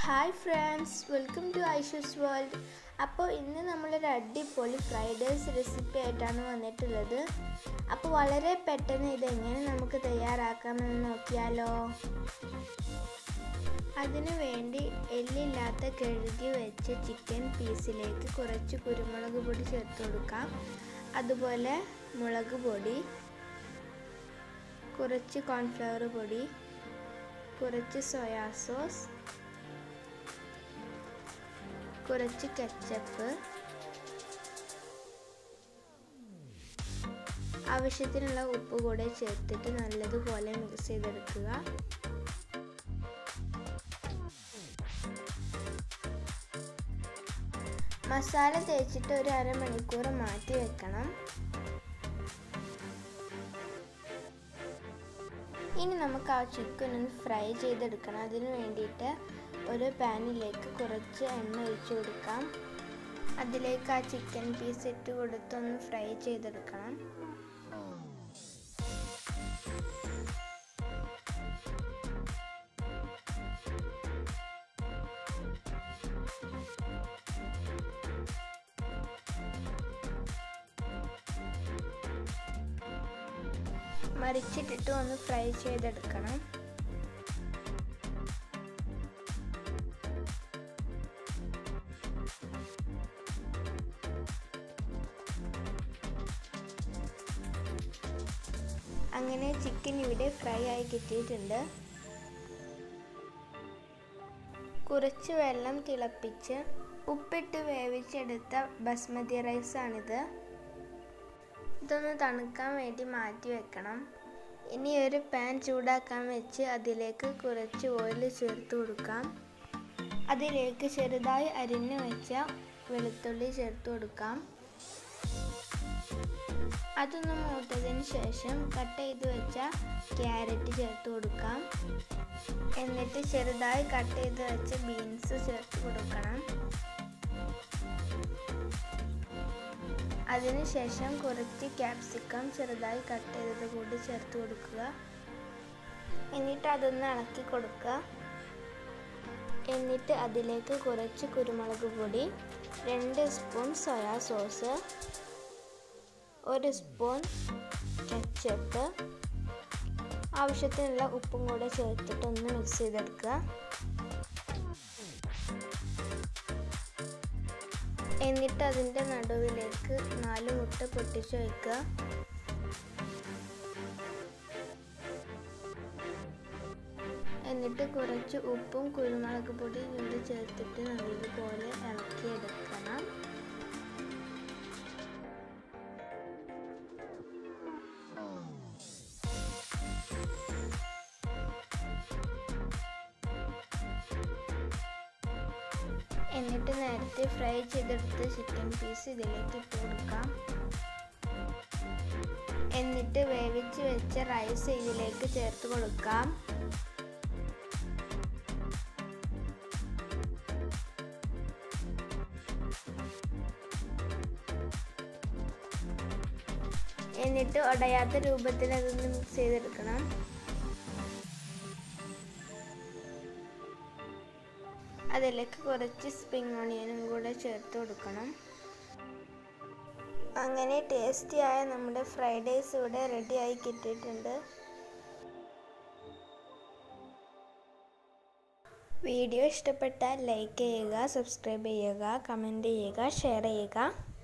hi friends welcome to Aisha's world അപ്പോൾ ഇന്ന് നമ്മളൊരു അടിപൊളി ഫ്രൈഡേസ് റെസിപ്പി ആയിട്ടാണ് വന്നിട്ടുള്ളത് അപ്പോൾ വളരെ പെട്ടെന്ന് ഇതെങ്ങനെ നമുക്ക് തയ്യാറാക്കാമെന്ന് നോക്കിയാലോ അതിനു വേണ്ടി എല്ലില്ലാത്ത കഴുകി വെച്ച ചിക്കൻ പീസിലേക്ക് കുറച്ച് കുരുമുളക് പൊടി ചേർത്ത് കൊടുക്കാം അതുപോലെ മുളക് പൊടി കുറച്ച് കോൺഫ്ലവർ പൊടി കുറച്ച് സോയാ സോസ് കുറച്ച് കെച്ചപ്പ് ആവശ്യത്തിനുള്ള ഉപ്പ് കൂടെ ചേർത്തിട്ട് നല്ലതുപോലെ മിക്സ് ചെയ്തെടുക്കുക മസാല തേച്ചിട്ട് ഒരു അരമണിക്കൂർ മാറ്റി വെക്കണം ഇനി നമുക്ക് ആ ചിക്കൻ ഒന്ന് ഫ്രൈ ചെയ്തെടുക്കണം അതിന് വേണ്ടിയിട്ട് ഒരു പാനിലേക്ക് കുറച്ച് എണ്ണ ഒഴിച്ചു കൊടുക്കാം അതിലേക്ക് ആ ചിക്കൻ പീസ് ഇട്ട് കൊടുത്തൊന്ന് ഫ്രൈ ചെയ്തെടുക്കണം മറിച്ചിട്ടിട്ട് ഒന്ന് ഫ്രൈ ചെയ്തെടുക്കണം അങ്ങനെ ചിക്കൻ ഇവിടെ ഫ്രൈ ആയി കിട്ടിയിട്ടുണ്ട് കുറച്ച് വെള്ളം തിളപ്പിച്ച് ഉപ്പിട്ട് വേവിച്ചെടുത്ത ബസ്മതി റൈസാണിത് ഇതൊന്ന് തണുക്കാൻ വേണ്ടി മാറ്റി വെക്കണം ഇനി ഒരു പാൻ ചൂടാക്കാൻ വെച്ച് അതിലേക്ക് കുറച്ച് ഓയിൽ ചേർത്ത് കൊടുക്കാം അതിലേക്ക് ചെറുതായി അരിഞ്ഞു വെച്ച വെളുത്തുള്ളി ചേർത്ത് കൊടുക്കാം അതൊന്ന് മൂത്തതിന് ശേഷം കട്ട് ചെയ്ത് വെച്ച ക്യാരറ്റ് ചേർത്ത് കൊടുക്കാം എന്നിട്ട് ചെറുതായി കട്ട് ചെയ്ത് വെച്ച ബീൻസ് ചേർത്ത് കൊടുക്കണം അതിനുശേഷം കുറച്ച് ക്യാപ്സിക്കം ചെറുതായി കട്ട് ചെയ്തത് കൂടി ചേർത്ത് കൊടുക്കുക എന്നിട്ട് അതൊന്ന് ഇളക്കി കൊടുക്കുക എന്നിട്ട് അതിലേക്ക് കുറച്ച് കുരുമുളക് പൊടി രണ്ട് സ്പൂൺ സോയാ സോസ് ഒരു സ്പൂൺ കെച്ചപ്പ് ആവശ്യത്തിനുള്ള ഉപ്പും കൂടെ ചേർത്തിട്ട് ഒന്ന് മിക്സ് ചെയ്തെടുക്കുക എന്നിട്ട് അതിൻ്റെ നടുവിലേക്ക് നാല് മുട്ട പൊട്ടിച്ച് വയ്ക്കുക എന്നിട്ട് കുറച്ച് ഉപ്പും കുരുമുളക് പൊടിയും കൂടി ചേർത്തിട്ട് നല്ലതുപോലെ ഇളക്കിയെടുക്കണം എന്നിട്ട് നേരത്തെ ഫ്രൈ ചെയ്തെടുത്ത ചിക്കൻ പീസ് ഇതിലേക്ക് ഇട്ട് കൊടുക്കാം എന്നിട്ട് വേവിച്ച് വെച്ച റൈസ് ഇതിലേക്ക് ചേർത്ത് കൊടുക്കാം എന്നിട്ട് ഉടയാത്ത രൂപത്തിൽ അതൊന്ന് മിക്സ് ചെയ്തെടുക്കണം അതിലേക്ക് കുറച്ച് സ്പ്രിങ് ഓണിയനും കൂടെ ചേർത്ത് കൊടുക്കണം അങ്ങനെ ടേസ്റ്റിയായ നമ്മുടെ ഫ്രൈഡ് റൈസ് ഇവിടെ റെഡിയായി കിട്ടിയിട്ടുണ്ട് വീഡിയോ ഇഷ്ടപ്പെട്ടാൽ ലൈക്ക് ചെയ്യുക സബ്സ്ക്രൈബ് ചെയ്യുക കമൻറ്റ് ചെയ്യുക ഷെയർ ചെയ്യുക